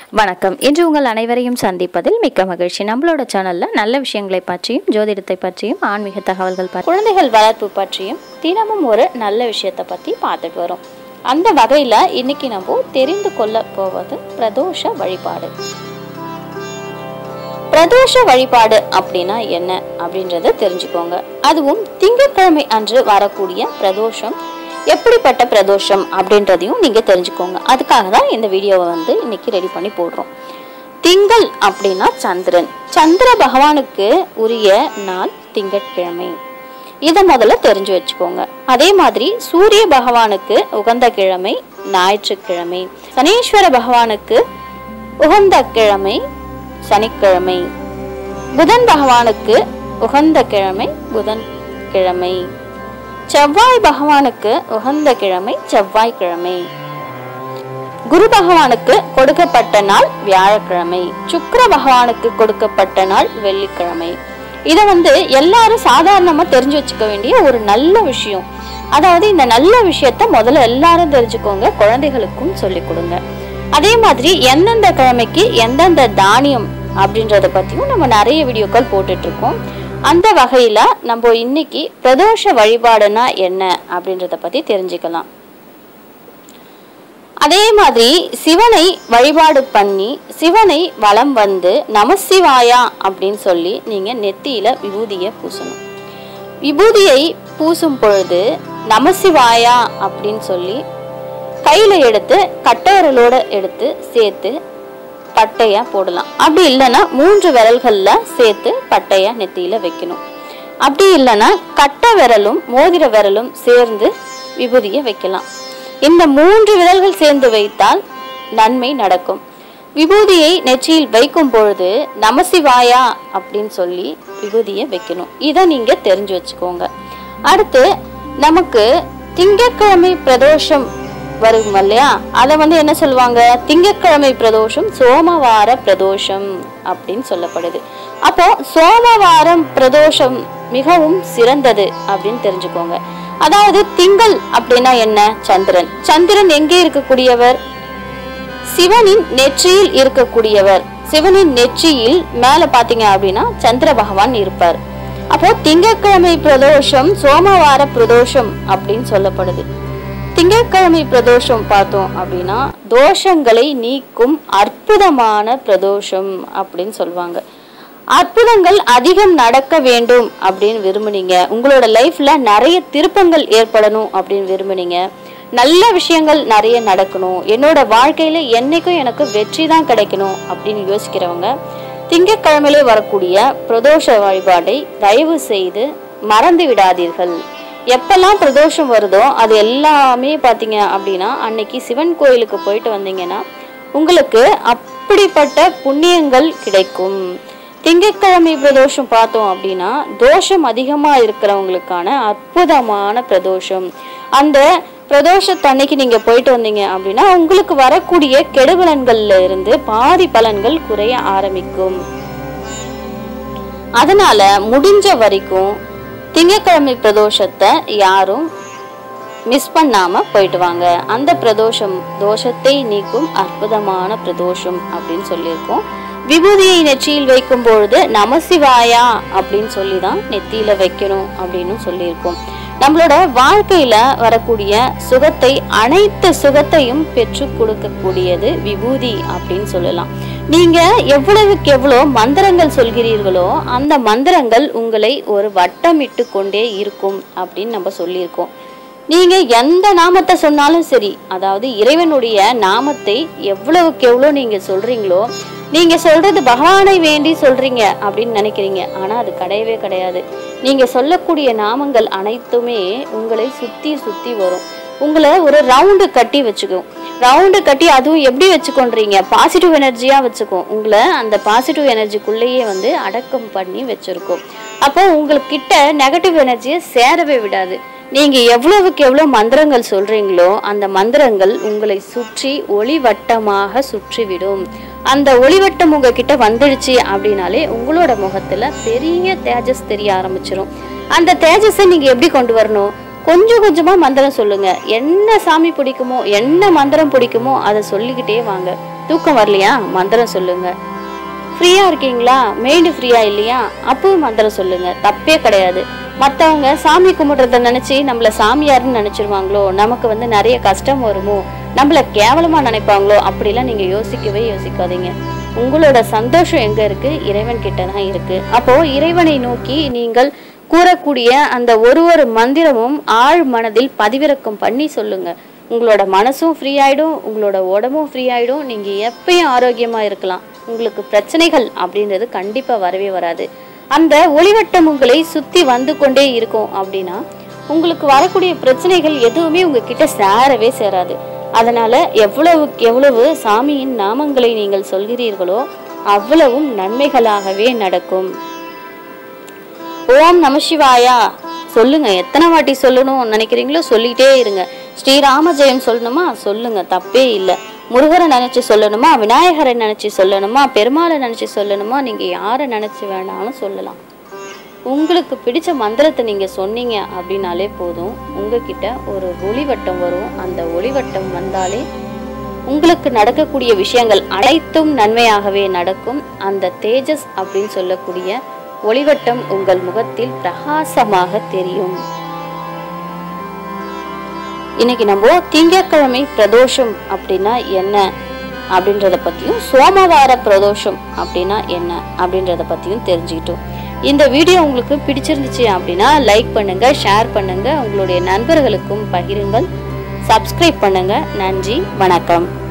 வணக்கம் இன்று உங்கள் அனைவரையும் சந்திப்பதில் மிக்க மகிழ்ச்சி நம்மளோட சேனல்ல நல்ல விஷயங்களை பற்றியும் ஜோதிடத்தை பற்றியும் ஆன்மீக தகவல்கள் பற்றி குழந்தைகள் வளர்ப்பு பற்றியும் தினமும் ஒரு நல்ல விஷயத்தை பற்றி பார்த்துட்டு வரோம் அந்த வகையில் இன்னைக்கு நம்ம தெரிந்து கொள்ள போவது பிரதோஷ வழிபாடு பிரதோஷ வழிபாடு அப்படின்னா என்ன அப்படின்றத தெரிஞ்சுக்கோங்க அதுவும் திங்கட்கிழமை அன்று வரக்கூடிய பிரதோஷம் எப்படிப்பட்ட பிரதோஷம் அப்படின்றதையும் நீங்க தெரிஞ்சுக்கோங்க அதுக்காக தான் இந்த வீடியோவை வந்து இன்னைக்கு ரெடி பண்ணி போடுறோம் திங்கள் அப்படின்னா சந்திரன் சந்திர பகவானுக்கு உரிய நாள் திங்கட்கிழமை இதை முதல்ல தெரிஞ்சு வச்சுக்கோங்க அதே மாதிரி சூரிய பகவானுக்கு உகந்த கிழமை ஞாயிற்றுக்கிழமை சனீஸ்வர பகவானுக்கு உகந்த கிழமை சனிக்கிழமை புதன் பகவானுக்கு உகந்த கிழமை புதன் கிழமை செவ்வாய் பகவானுக்கு உகந்த கிழமை செவ்வாய்க்கிழமை குரு பகவானுக்கு கொடுக்கப்பட்ட நாள் வியாழக்கிழமை சுக்கிர பகவானுக்கு கொடுக்கப்பட்ட நாள் வெள்ளிக்கிழமை இதை வந்து எல்லாரும் சாதாரணமா தெரிஞ்சு வச்சுக்க வேண்டிய ஒரு நல்ல விஷயம் அதாவது இந்த நல்ல விஷயத்த முதல்ல எல்லாரும் தெரிஞ்சுக்கோங்க குழந்தைகளுக்கும் சொல்லிக் கொடுங்க அதே மாதிரி எந்தெந்த கிழமைக்கு எந்தெந்த தானியம் அப்படின்றத பத்தியும் நம்ம நிறைய வீடியோக்கள் போட்டுட்டு இருக்கோம் அந்த வகையில நம்ம இன்னைக்கு பிரதோஷ வழிபாடுனா என்ன அப்படின்றத பத்தி தெரிஞ்சுக்கலாம் அதே மாதிரி சிவனை வழிபாடு பண்ணி சிவனை வலம் வந்து நமசிவாயா அப்படின்னு சொல்லி நீங்க நெத்தியில விபூதியை பூசணும் விபூதியை பூசும் பொழுது நமசிவாயா அப்படின்னு சொல்லி கையில எடுத்து கட்டவரலோட எடுத்து சேர்த்து பட்டையா போடலாம் அப்படி இல்லைன்னா மூன்று விரல்கள்ல சேர்த்து பட்டையா நெத்தியில வைக்கணும் அப்படி இல்லைன்னா கட்டை விரலும் மோதிர விரலும் சேர்ந்து விபூதியை வைக்கலாம் இந்த மூன்று விரல்கள் சேர்ந்து வைத்தால் நன்மை நடக்கும் விபூதியை நெற்றியில் வைக்கும் பொழுது நமசிவாயா அப்படின்னு சொல்லி விபூதியை வைக்கணும் இதை நீங்க தெரிஞ்சு வச்சுக்கோங்க அடுத்து நமக்கு திங்கட்கிழமை பிரதோஷம் வரும் இல்லையா அதை வந்து என்ன சொல்லுவாங்க திங்கட்கிழமை பிரதோஷம் சோமவார பிரதோஷம் அப்படின்னு சொல்லப்படுது அப்போ சோமவாரம் பிரதோஷம் மிகவும் சிறந்தது அப்படின்னு தெரிஞ்சுக்கோங்க அதாவது திங்கள் அப்படின்னா என்ன சந்திரன் சந்திரன் எங்கே இருக்கக்கூடியவர் சிவனின் நெற்றியில் இருக்கக்கூடியவர் சிவனின் நெற்றியில் மேல பாத்தீங்க அப்படின்னா சந்திர பகவான் இருப்பார் அப்போ திங்கட்கிழமை பிரதோஷம் சோமவார பிரதோஷம் அப்படின்னு சொல்லப்படுது திங்கட்கிழமை பிரதோஷம் பார்த்தோம் அப்படின்னா தோஷங்களை நீக்கும் அற்புதமான பிரதோஷம் அப்படின்னு சொல்லுவாங்க அற்புதங்கள் அதிகம் நடக்க வேண்டும் அப்படின்னு விரும்புனீங்க உங்களோட லைஃப்ல நிறைய திருப்பங்கள் ஏற்படணும் அப்படின்னு விரும்புனீங்க நல்ல விஷயங்கள் நிறைய நடக்கணும் என்னோட வாழ்க்கையில என்னைக்கும் எனக்கு வெற்றி தான் கிடைக்கணும் அப்படின்னு யோசிக்கிறவங்க திங்கட்கிழமையிலே வரக்கூடிய பிரதோஷ வழிபாடை தயவு செய்து மறந்து விடாதீர்கள் எப்பெல்லாம் பிரதோஷம் வருதோ அது எல்லாமே பார்த்தீங்க அப்படின்னா அன்னைக்கு சிவன் கோயிலுக்கு போயிட்டு வந்தீங்கன்னா உங்களுக்கு அப்படிப்பட்ட புண்ணியங்கள் கிடைக்கும் திங்கட்கிழமை பிரதோஷம் பார்த்தோம் அப்படின்னா தோஷம் அதிகமாக இருக்கிறவங்களுக்கான அற்புதமான பிரதோஷம் அந்த பிரதோஷத்தன்னைக்கு நீங்க போயிட்டு வந்தீங்க அப்படின்னா உங்களுக்கு வரக்கூடிய கெடுபலன்கள்ல இருந்து பாதி பலன்கள் குறைய ஆரம்பிக்கும் அதனால முடிஞ்ச வரைக்கும் திங்கட்கிழமை பிரதோஷத்தை யாரும் மிஸ் பண்ணாம போயிட்டு வாங்க அந்த பிரதோஷம் தோஷத்தை நீக்கும் அற்புதமான பிரதோஷம் அப்படின்னு சொல்லியிருக்கோம் விபூதியை நெற்றியில் வைக்கும் பொழுது நமசிவாயா அப்படின்னு சொல்லி தான் நெத்தியில வைக்கணும் அப்படின்னு சொல்லியிருக்கோம் நம்மளோட வாழ்க்கையில வரக்கூடிய சுகத்தை அனைத்து சுகத்தையும் பெற்று கொடுக்கக்கூடியது விபூதி அப்படின்னு சொல்லலாம் நீங்க எவ்வளவுக்கு எவ்வளோ மந்திரங்கள் சொல்கிறீர்களோ அந்த மந்திரங்கள் உங்களை ஒரு வட்டமிட்டு கொண்டே இருக்கும் அப்படின்னு நம்ம சொல்லியிருக்கோம் நீங்க எந்த நாமத்தை சொன்னாலும் சரி அதாவது இறைவனுடைய நாமத்தை எவ்வளவுக்கு எவ்வளோ நீங்க சொல்றீங்களோ நீங்க சொல்றது பகவானை வேண்டி சொல்றீங்க அப்படின்னு நினைக்கிறீங்க ஆனா அது கிடையவே கிடையாது நீங்க சொல்லக்கூடிய நாமங்கள் அனைத்துமே உங்களை சுத்தி சுத்தி வரும் உங்களை ஒரு ரவுண்டு கட்டி வச்சுக்கும் ரவுண்டு கட்டி அதுவும் எப்படி வச்சுக்கொன்றீங்க பாசிட்டிவ் எனர்ஜியா வச்சுக்கும் உங்களை அந்த பாசிட்டிவ் எனர்ஜிக்குள்ளேயே வந்து அடக்கம் பண்ணி வச்சிருக்கும் அப்போ உங்ககிட்ட நெகட்டிவ் எனர்ஜியை சேரவே விடாது நீங்க எவ்வளவுக்கு எவ்வளவு மந்திரங்கள் சொல்றீங்களோ அந்த மந்திரங்கள் உங்களை சுற்றி ஒளிவட்டமாக சுற்றிவிடும் அந்த ஒளிவட்டம் உங்ககிட்ட வந்துடுச்சு அப்படின்னாலே உங்களோட முகத்துல பெரிய தேஜஸ் தெரிய ஆரம்பிச்சிரும் அந்த தேஜஸை நீங்க எப்படி கொண்டு வரணும் கொஞ்சம் கொஞ்சமா மந்திரம் சொல்லுங்க என்ன சாமி பிடிக்குமோ என்ன மந்திரம் பிடிக்குமோ அதை சொல்லிக்கிட்டே வாங்க தூக்கம் வரலையா மந்திரம் சொல்லுங்க ஃப்ரீயா இருக்கீங்களா மைண்டு ஃப்ரீயா இல்லையா அப்பவும் மந்திரம் சொல்லுங்க தப்பே கிடையாது மற்றவங்க சாமி கும்பிடுறத நினைச்சு நம்மள சாமியார்னு நினைச்சிருவாங்களோ நமக்கு வந்து நிறைய கஷ்டம் வருமோ நம்மள கேவலமா நினைப்பாங்களோ அப்படிலாம் நீங்க யோசிக்கவே யோசிக்காதீங்க உங்களோட சந்தோஷம் எங்க இருக்கு இறைவன் கிட்ட தான் இருக்கு அப்போ இறைவனை நோக்கி நீங்கள் கூறக்கூடிய அந்த ஒரு ஒரு மந்திரமும் ஆழ் மனதில் பதிவிறக்கம் பண்ணி சொல்லுங்க உங்களோட மனசும் ஃப்ரீ ஆயிடும் உங்களோட உடம்பும் ஃப்ரீ ஆயிடும் நீங்க எப்பயும் ஆரோக்கியமா இருக்கலாம் உங்களுக்கு பிரச்சனைகள் அப்படின்றது கண்டிப்பா வரவே வராது அந்த ஒளிவட்டம் உங்களை சுத்தி வந்து கொண்டே இருக்கும் அப்படின்னா உங்களுக்கு வரக்கூடிய பிரச்சனைகள் எதுவுமே உங்ககிட்ட சேரவே சேராது அதனால எவ்வளவுக்கு எவ்வளவு சாமியின் நாமங்களை நீங்கள் சொல்கிறீர்களோ அவ்வளவும் நன்மைகளாகவே நடக்கும் ஓம் நம சிவாயா சொல்லுங்க எத்தனை வாட்டி சொல்லணும் நினைக்கிறீங்களோ சொல்லிட்டே இருங்க ஸ்ரீராம ஜெயம் சொல்லணுமா சொல்லுங்க தப்பே இல்லை முருகரை நினைச்சு சொல்லணுமா விநாயகரை நினைச்சு சொல்லணுமா பெருமாளை நினைச்சு சொல்லணுமா நீங்க யாரை நினைச்சு வேணாலும் சொல்லலாம் உங்களுக்கு பிடிச்ச மந்திரத்தை நீங்க சொன்னீங்க அப்படின்னாலே போதும் உங்ககிட்ட ஒரு ஒளிவட்டம் வரும் அந்த ஒளிவட்டம் வந்தாலே உங்களுக்கு நடக்கக்கூடிய விஷயங்கள் அனைத்தும் நன்மையாகவே நடக்கும் அந்த தேஜஸ் அப்படின்னு சொல்லக்கூடிய ஒளிவட்டம் உங்கள் முகத்தில் பிரகாசமாக தெரியும் இன்னைக்கு நம்ம திங்கட்கிழமை பிரதோஷம் அப்படின்னா என்ன அப்படின்றத பத்தியும் சோமவார பிரதோஷம் அப்படின்னா என்ன அப்படின்றத பத்தியும் தெரிஞ்சுக்கிட்டோம் இந்த வீடியோ உங்களுக்கு பிடிச்சிருந்துச்சு அப்படின்னா லைக் பண்ணுங்க ஷேர் பண்ணுங்க உங்களுடைய நண்பர்களுக்கும் பகிருங்கள் சப்ஸ்கிரைப் பண்ணுங்க நன்றி வணக்கம்